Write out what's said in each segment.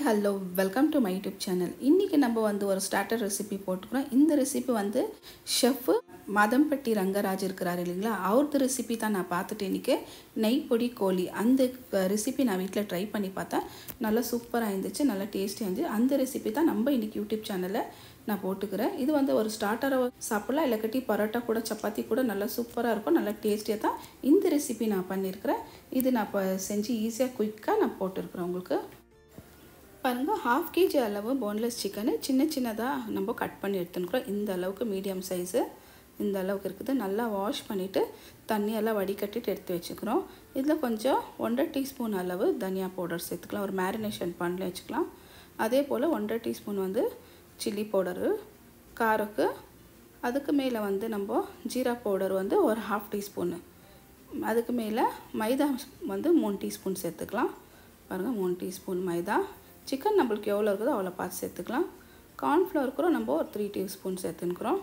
hello welcome to my YouTube channel இன்றைக்கி நம்ம வந்து ஒரு ஸ்டார்டர் ரெசிபி போட்டுக்கிறோம் இந்த ரெசிபி வந்து ஷெஃப்பு மதம்பட்டி ரங்கராஜ் இருக்கிறாரு இல்லைங்களா அவரது ரெசிபி தான் நான் பார்த்துட்டு இன்றைக்கி நெய் பொடி கோழி அந்த ரெசிபி நான் வீட்டில் ட்ரை பண்ணி பார்த்தேன் நல்லா சூப்பராக இருந்துச்சு நல்லா டேஸ்டியாக இருந்துச்சு அந்த ரெசிபி தான் நம்ம இன்றைக்கி யூடியூப் சேனலில் நான் போட்டுக்கிறேன் இது வந்து ஒரு ஸ்டார்டரை சாப்பிட்லாம் இல்லைக்கட்டி பரோட்டா கூட சப்பாத்தி கூட நல்லா சூப்பராக இருக்கும் நல்லா டேஸ்டியாக தான் இந்த ரெசிபி நான் பண்ணியிருக்கிறேன் இது நான் இப்போ செஞ்சு ஈஸியாக குயிக்காக நான் போட்டிருக்கிறேன் உங்களுக்கு பாருங்கள் ஹாஃப் கேஜி அளவு போன்லெஸ் சிக்கனு சின்ன சின்னதாக நம்ம கட் பண்ணி எடுத்துக்கிறோம் இந்த அளவுக்கு மீடியம் சைஸு இந்த அளவுக்கு இருக்குது நல்லா வாஷ் பண்ணிவிட்டு தண்ணியெல்லாம் வடிகட்டிட்டு எடுத்து வச்சுக்கிறோம் இதில் கொஞ்சம் ஒன்றரை டீஸ்பூன் அளவு தனியா பவுடர் சேர்த்துக்கலாம் ஒரு மேரினேஷன் பண்ணி வச்சுக்கலாம் அதே போல் ஒன்றரை டீஸ்பூன் வந்து சில்லி பவுடரு காரக்கு அதுக்கு மேலே வந்து நம்ம ஜீரா பவுடர் வந்து ஒரு ஹாஃப் டீஸ்பூனு அதுக்கு மேலே மைதா வந்து மூணு டீஸ்பூன் சேர்த்துக்கலாம் பாருங்கள் மூணு டீஸ்பூன் மைதா சிக்கன் நம்மளுக்கு எவ்வளோ இருக்குதோ அவ்வளோ பார்த்து சேர்த்துக்கலாம் கார்ன்ஃப்ளவர் கூட நம்ம ஒரு த்ரீ டீஸ்பூன் சேர்த்துன்னுக்குறோம்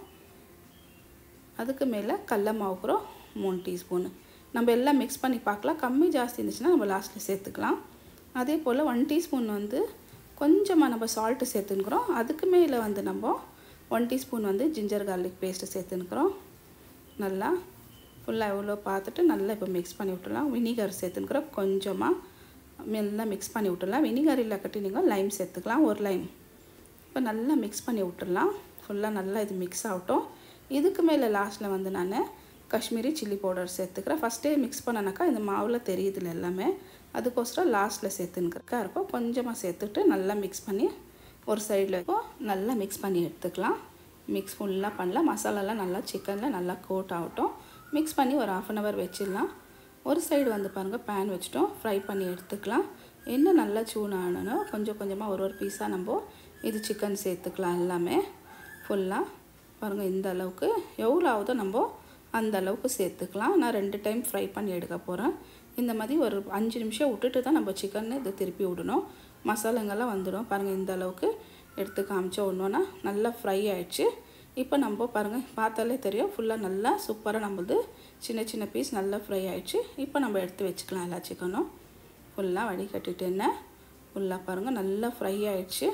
அதுக்கு மேலே கடல மாவு கூட மூணு டீஸ்பூனு நம்ம எல்லாம் மிக்ஸ் பண்ணி பார்க்கலாம் கம்மி ஜாஸ்தி இருந்துச்சுன்னா நம்ம லாஸ்ட்டில் சேர்த்துக்கலாம் அதே போல் ஒன் டீஸ்பூன் வந்து கொஞ்சமாக நம்ம சால்ட்டு சேர்த்துன்னுக்குறோம் அதுக்கு மேலே வந்து நம்ம ஒன் டீஸ்பூன் வந்து ஜிஞ்சர் கார்லிக் பேஸ்ட்டு சேர்த்துன்னுக்குறோம் நல்லா ஃபுல்லாக எவ்வளோ பார்த்துட்டு நல்லா இப்போ மிக்ஸ் பண்ணி விட்டுடலாம் வினிகர் சேர்த்துன்னுக்குறோம் கொஞ்சமாக நல்லா மிக்ஸ் பண்ணி விட்டுடலாம் வினிகர் இல்லை கட்டி நீங்கள் லைம் சேர்த்துக்கலாம் ஒரு லைம் இப்போ நல்லா மிக்ஸ் பண்ணி விட்டுடலாம் ஃபுல்லாக நல்லா இது மிக்ஸ் ஆகட்டும் இதுக்கு மேலே லாஸ்ட்டில் வந்து நான் காஷ்மீரி சில்லி பவுடர் சேர்த்துக்கிறேன் ஃபஸ்ட்டே மிக்ஸ் பண்ணனாக்கா இந்த மாவில் தெரியுதுல எல்லாமே அதுக்கோசரம் லாஸ்ட்டில் சேர்த்துனுக்கிறக்கா இருக்கும் கொஞ்சமாக சேர்த்துட்டு நல்லா மிக்ஸ் பண்ணி ஒரு சைடில் இருக்கும் நல்லா மிக்ஸ் பண்ணி எடுத்துக்கலாம் மிக்ஸ் ஃபுல்லாக பண்ணலாம் மசாலாலாம் நல்லா சிக்கனில் நல்லா கோட் ஆகட்டும் மிக்ஸ் பண்ணி ஒரு ஆஃப் அன் ஹவர் வச்சிடலாம் ஒரு சைடு வந்து பாருங்கள் பேன் வச்சுட்டோம் ஃப்ரை பண்ணி எடுத்துக்கலாம் என்ன நல்லா சூடானோ கொஞ்சம் கொஞ்சமாக ஒரு ஒரு பீஸாக நம்ம இது சிக்கன் சேர்த்துக்கலாம் எல்லாமே ஃபுல்லாக பாருங்கள் இந்த அளவுக்கு எவ்வளோ ஆகுதோ நம்ம அந்த அளவுக்கு சேர்த்துக்கலாம் நான் ரெண்டு டைம் ஃப்ரை பண்ணி எடுக்க போகிறேன் இந்த மாதிரி ஒரு அஞ்சு நிமிஷம் விட்டுட்டு தான் நம்ம சிக்கன் இதை திருப்பி விடணும் மசாலாங்கெல்லாம் வந்துடும் பாருங்கள் இந்த அளவுக்கு எடுத்து காமிச்சோம் ஒன்றுனா நல்லா ஃப்ரை ஆயிடுச்சு இப்போ நம்ம பாருங்கள் பார்த்தாலே தெரியும் ஃபுல்லாக நல்லா சூப்பராக நம்மளது சின்ன சின்ன பீஸ் நல்லா ஃப்ரை ஆயிடுச்சு இப்போ நம்ம எடுத்து வச்சுக்கலாம் எல்லா சிக்கனும் ஃபுல்லாக வடிகட்டிட்டேன்னு ஃபுல்லாக பாருங்கள் நல்லா ஃப்ரை ஆயிடுச்சு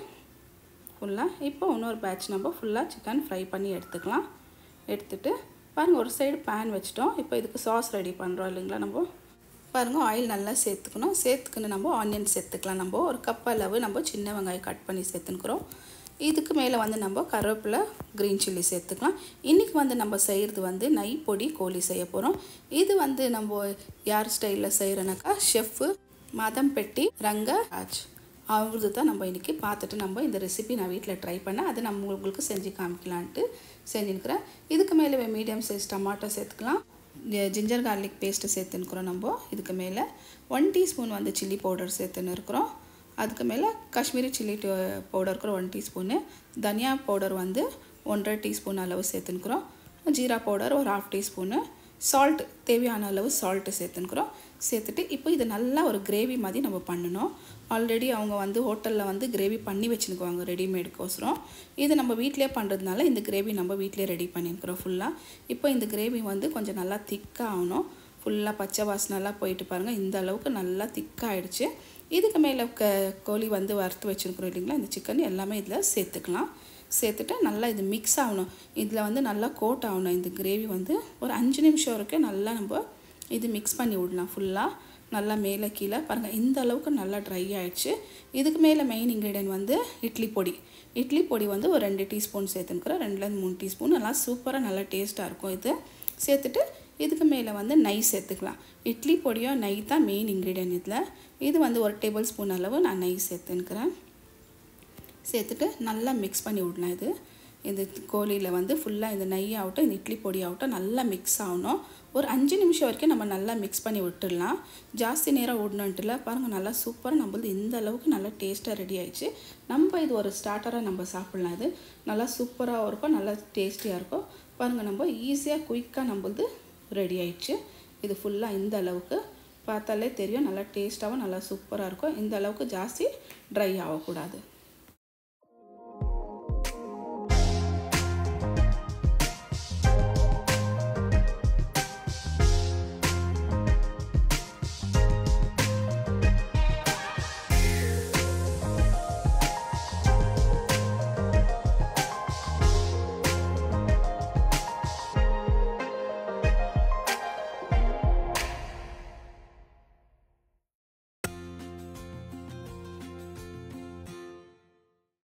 ஃபுல்லாக இப்போ இன்னொரு பேட்ச் நம்ம ஃபுல்லாக சிக்கன் ஃப்ரை பண்ணி எடுத்துக்கலாம் எடுத்துகிட்டு பாருங்கள் ஒரு சைடு பேன் வச்சிட்டோம் இப்போ இதுக்கு சாஸ் ரெடி பண்ணுறோம் இல்லைங்களா நம்ம பாருங்கள் ஆயில் நல்லா சேர்த்துக்கணும் சேர்த்துக்கணும் நம்ம ஆனியன் சேர்த்துக்கலாம் நம்ம ஒரு கப் அளவு நம்ம சின்ன வெங்காயம் கட் பண்ணி சேர்த்துக்கிறோம் இதுக்கு மேலே வந்து நம்ம கருவேப்பிலை க்ரீன் சில்லி சேர்த்துக்கலாம் இன்றைக்கி வந்து நம்ம செய்கிறது வந்து நெய் பொடி கோழி செய்ய போகிறோம் இது வந்து நம்ம யார் ஸ்டைலில் செய்கிறனாக்கா ஷெஃப்பு மதம் பெட்டி ரங்கராஜ் அவங்களுக்கு தான் நம்ம இன்றைக்கி பார்த்துட்டு நம்ம இந்த ரெசிபி நான் வீட்டில் ட்ரை பண்ணேன் அதை நம்ம உங்களுக்கு செஞ்சு காமிக்கலான்ட்டு செஞ்சுருக்கிறேன் இதுக்கு மேலே மீடியம் சைஸ் டமாட்டோ சேர்த்துக்கலாம் ஜிஞ்சர் கார்லிக் பேஸ்ட்டு சேர்த்துன்னுக்குறோம் நம்ம இதுக்கு மேலே ஒன் டீஸ்பூன் வந்து சில்லி பவுடர் சேர்த்துன்னு இருக்கிறோம் அதுக்கு மேலே காஷ்மீரி சில்லி பவுடர் கூட ஒன் டீஸ்பூனு தனியா பவுடர் வந்து ஒன்றரை டீஸ்பூன் அளவு சேர்த்துன்னுக்குறோம் ஜீரா பவுடர் ஒரு ஹாஃப் டீஸ்பூனு சால்ட் தேவையான அளவு சால்ட்டு சேர்த்துன்னுக்குறோம் சேர்த்துட்டு இப்போ இது நல்லா ஒரு கிரேவி மாதிரி நம்ம பண்ணணும் ஆல்ரெடி அவங்க வந்து ஹோட்டலில் வந்து கிரேவி பண்ணி வச்சுருக்குவாங்க ரெடிமேடுக்கோசரம் இது நம்ம வீட்டிலே பண்ணுறதுனால இந்த கிரேவி நம்ம வீட்டிலே ரெடி பண்ணியிருக்கிறோம் ஃபுல்லாக இப்போ இந்த கிரேவி வந்து கொஞ்சம் நல்லா திக்காக ஆகணும் ஃபுல்லாக பச்சை வாசனெல்லாம் போயிட்டு பாருங்கள் இந்த அளவுக்கு நல்லா திக்காகிடுச்சு இதுக்கு மேலே க கோழி வந்து வறுத்து வச்சுருக்குறோம் இல்லைங்களா இந்த சிக்கன் எல்லாமே இதில் சேர்த்துக்கலாம் சேர்த்துட்டு நல்லா இது மிக்ஸ் ஆகணும் இதில் வந்து நல்லா கோட் ஆகணும் இந்த கிரேவி வந்து ஒரு அஞ்சு நிமிஷம் வரைக்கும் நல்லா நம்ம இது மிக்ஸ் பண்ணி விடலாம் ஃபுல்லாக நல்லா மேலே கீழே பாருங்கள் இந்த அளவுக்கு நல்லா ட்ரை ஆகிடுச்சு இதுக்கு மேலே மெயின் இன்க்ரீடியன்ட் வந்து இட்லி பொடி இட்லி பொடி வந்து ஒரு ரெண்டு டீஸ்பூன் சேர்த்துக்கிறேன் ரெண்டுலேருந்து மூணு டீஸ்பூன் நல்லா சூப்பராக நல்லா டேஸ்ட்டாக இருக்கும் இது சேர்த்துட்டு இதுக்கு மேலே வந்து நெய் சேர்த்துக்கலாம் இட்லி பொடியோ நெய் தான் மெயின் இன்க்ரீடியன்ட் இதில் இது வந்து ஒரு டேபிள் ஸ்பூன் அளவு நான் நெய் சேர்த்துன்னுக்கிறேன் சேர்த்துட்டு நல்லா மிக்ஸ் பண்ணி விடலாம் இது இந்த கோழியில் வந்து ஃபுல்லாக இந்த நெய் ஆகட்டும் இந்த இட்லி பொடி ஆகட்டும் நல்லா மிக்ஸ் ஆகணும் ஒரு அஞ்சு நிமிஷம் வரைக்கும் நம்ம நல்லா மிக்ஸ் பண்ணி விட்டுடலாம் ஜாஸ்தி நேரம் விடணுன்ட்டுல பாருங்கள் நல்லா சூப்பராக நம்மளது இந்த அளவுக்கு நல்லா டேஸ்ட்டாக ரெடி ஆயிடுச்சு நம்ம இது ஒரு ஸ்டார்டராக நம்ம சாப்பிட்லாம் இது நல்லா சூப்பராக இருக்கும் நல்லா டேஸ்டியாக இருக்கும் பாருங்கள் நம்ம ஈஸியாக குயிக்காக நம்மளது ரெடி ஆயிடுச்சு இது ஃபுல்லாக இந்த அளவுக்கு பார்த்தாலே தெரியும் நல்லா டேஸ்ட்டாகவும் நல்லா சூப்பராக இருக்கும் இந்த அளவுக்கு ஜாஸ்தி ட்ரை ஆகக்கூடாது